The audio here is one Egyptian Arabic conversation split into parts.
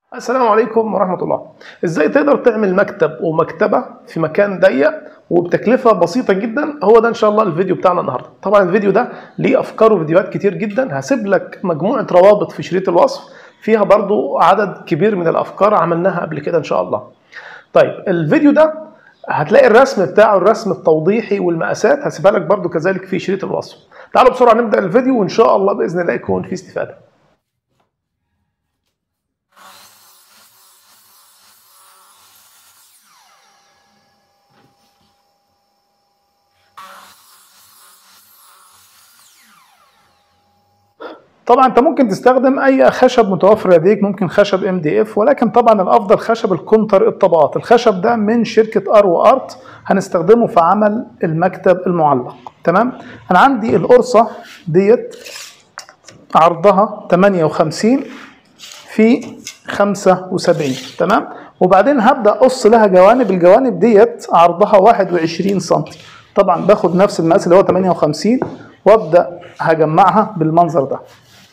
السلام عليكم ورحمة الله ازاي تقدر تعمل مكتب ومكتبة في مكان ضيق وبتكلفة بسيطة جدا هو ده ان شاء الله الفيديو بتاعنا النهاردة طبعا الفيديو ده ليه افكار وفيديوهات كتير جدا هسيب لك مجموعة روابط في شريط الوصف فيها برضو عدد كبير من الافكار عملناها قبل كده ان شاء الله طيب الفيديو ده هتلاقي الرسم بتاعه الرسم التوضيحي والمقاسات هسيبها لك برضو كذلك في شريط الوصف تعالوا بسرعة نبدأ الفيديو وان شاء الله بإذن الله يكون في استفادة طبعا انت ممكن تستخدم اي خشب متوفر لديك ممكن خشب ام دي اف ولكن طبعا الافضل خشب الكونتر الطبقات الخشب ده من شركه ار وارت هنستخدمه في عمل المكتب المعلق تمام انا عندي القرصه ديت عرضها 58 في 75 تمام وبعدين هبدا اقص لها جوانب الجوانب ديت عرضها 21 سم طبعا باخد نفس المقاس اللي هو 58 وابدا هجمعها بالمنظر ده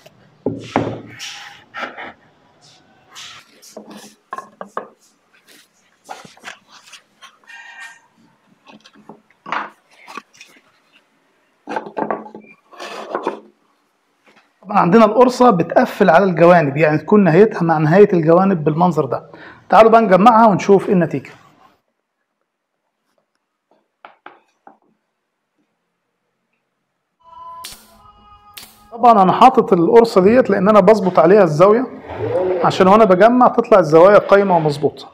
طبعا عندنا القرصة بتقفل على الجوانب يعني تكون نهايتها مع نهاية الجوانب بالمنظر ده تعالوا بقى نجمعها ونشوف ايه النتيجة طبعا انا حاطط القرصة ديت لان انا بظبط عليها الزاوية عشان وانا بجمع تطلع الزوايا قايمة ومظبوطة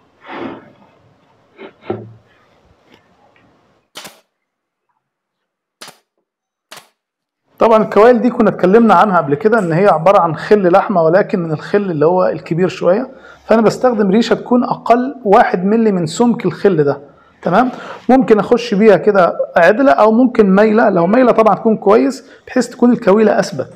طبعا الكوائل دي كنا اتكلمنا عنها قبل كده ان هي عباره عن خل لحمه ولكن من الخل اللي هو الكبير شويه فانا بستخدم ريشه تكون اقل واحد ملي من سمك الخل ده تمام ممكن اخش بيها كده عدله او ممكن مايله لو مايله طبعا تكون كويس بحيث تكون الكويله اثبت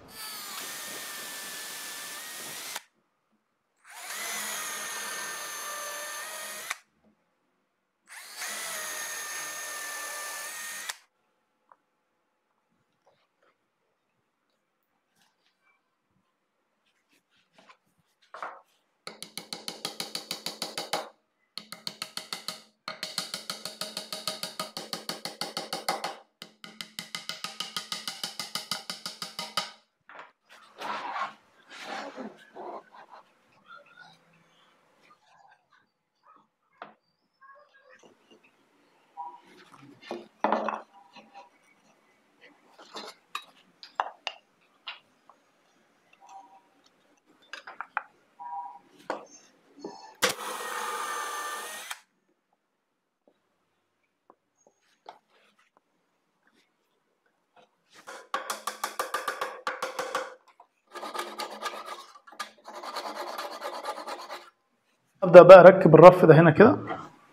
ابدا بقى اركب الرف ده هنا كده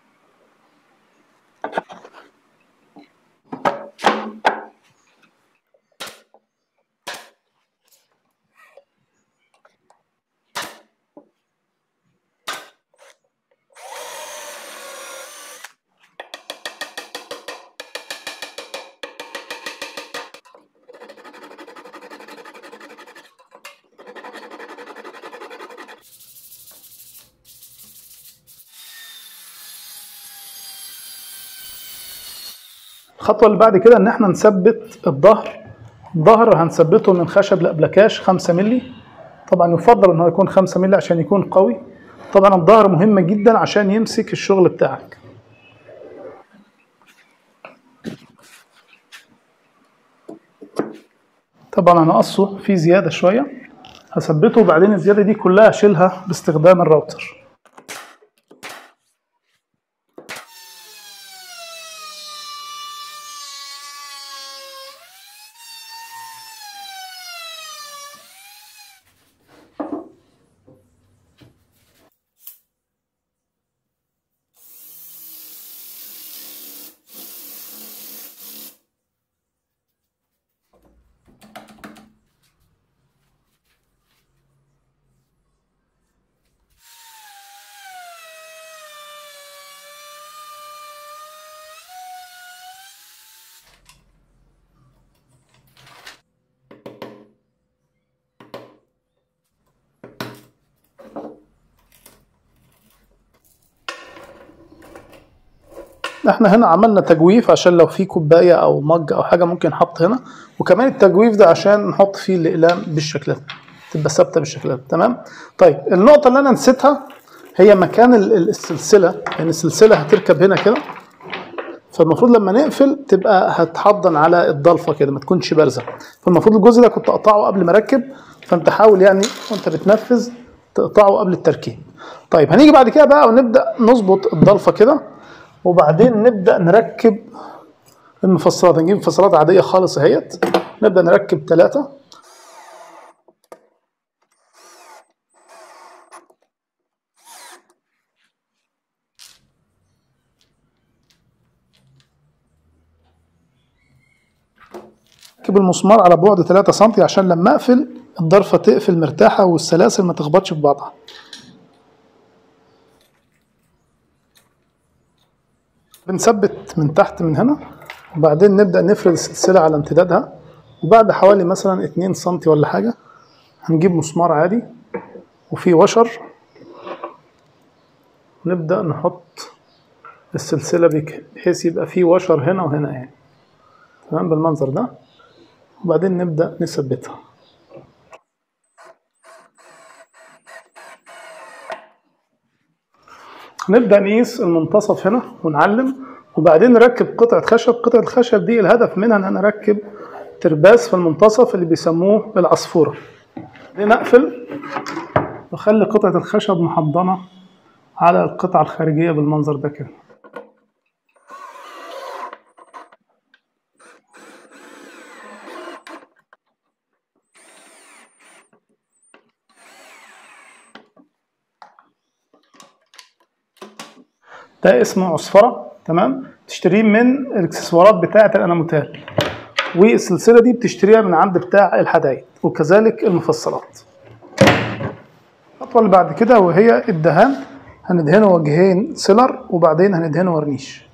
الخطوه اللي بعد كده ان احنا نثبت الظهر الظهر هنثبته من خشب لابلكاش 5 مللي طبعا يفضل ان هو يكون 5 مللي عشان يكون قوي طبعا الظهر مهم جدا عشان يمسك الشغل بتاعك طبعا انا قصه فيه زياده شويه هثبته وبعدين الزياده دي كلها اشيلها باستخدام الراوتر احنا هنا عملنا تجويف عشان لو في كوبايه او مج او حاجه ممكن نحط هنا وكمان التجويف ده عشان نحط فيه الاقلام بالشكل ده تبقى ثابته بالشكل ده تمام طيب النقطه اللي انا نسيتها هي مكان ال- ال- السلسله يعني السلسله هتركب هنا كده فالمفروض لما نقفل تبقى هتحضن على الضلفه كده ما تكونش بارزه فالمفروض الجزء ده كنت اقطعه قبل ما اركب فانت حاول يعني وانت بتنفذ تقطعه قبل التركيب طيب هنيجي بعد كده بقى ونبدا نظبط الضلفه كده وبعدين نبدا نركب المفصلات نجيب مفصلات عاديه خالص اهيت نبدا نركب ثلاثه ركب المسمار على بعد 3 سم عشان لما اقفل الضرفه تقفل مرتاحه والسلاسل ما تخبطش في بعضها بنثبت من تحت من هنا وبعدين نبدأ نفرد السلسلة على امتدادها وبعد حوالي مثلا 2 سم ولا حاجة هنجيب مسمار عادي وفيه وشر نبدأ نحط السلسلة بك- بحيث يبقى فيه وشر هنا وهنا يعني تمام بالمنظر ده وبعدين نبدأ نثبتها نبدأ نقيس المنتصف هنا ونعلم وبعدين نركب قطعة خشب قطعة الخشب دي الهدف منها ان انا اركب ترباس في المنتصف اللي بيسموه العصفورة بعدين اقفل واخلي قطعة الخشب محضنة على القطعة الخارجية بالمنظر ده كده ده اسمه عصفرة تمام تشتريه من الاكسسوارات بتاعة الاناموتال والسلسلة دي بتشتريها من عند بتاع الحدايد وكذلك المفصلات الخطوة اللي بعد كده وهي الدهان هندهنه وجهين سيلر وبعدين هندهنه ورنيش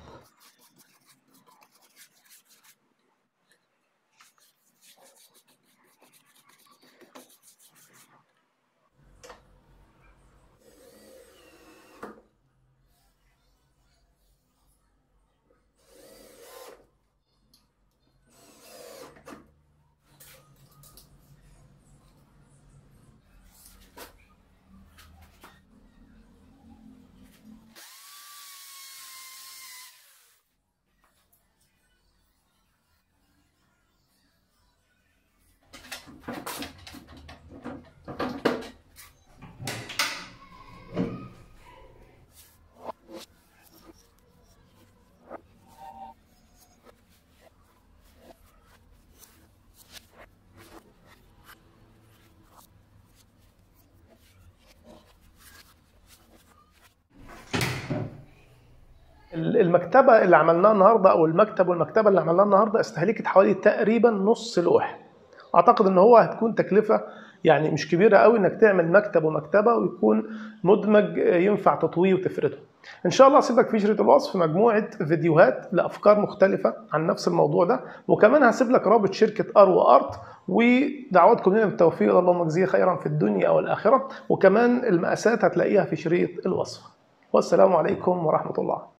المكتبة اللي عملناها النهاردة أو المكتب والمكتبة اللي عملناها النهاردة استهلكت حوالي تقريبا نص لوح أعتقد إن هو هتكون تكلفة يعني مش كبيرة قوي إنك تعمل مكتب ومكتبة ويكون مدمج ينفع تطويه وتفرده إن شاء الله هسيب لك في شريط الوصف مجموعة فيديوهات لأفكار مختلفة عن نفس الموضوع ده وكمان هسيب لك رابط شركة أرو أرت ودعواتكم لنا بالتوفيق اللهم اجزيه خيرا في الدنيا والآخرة وكمان المقاسات هتلاقيها في شريط الوصف والسلام عليكم ورحمة الله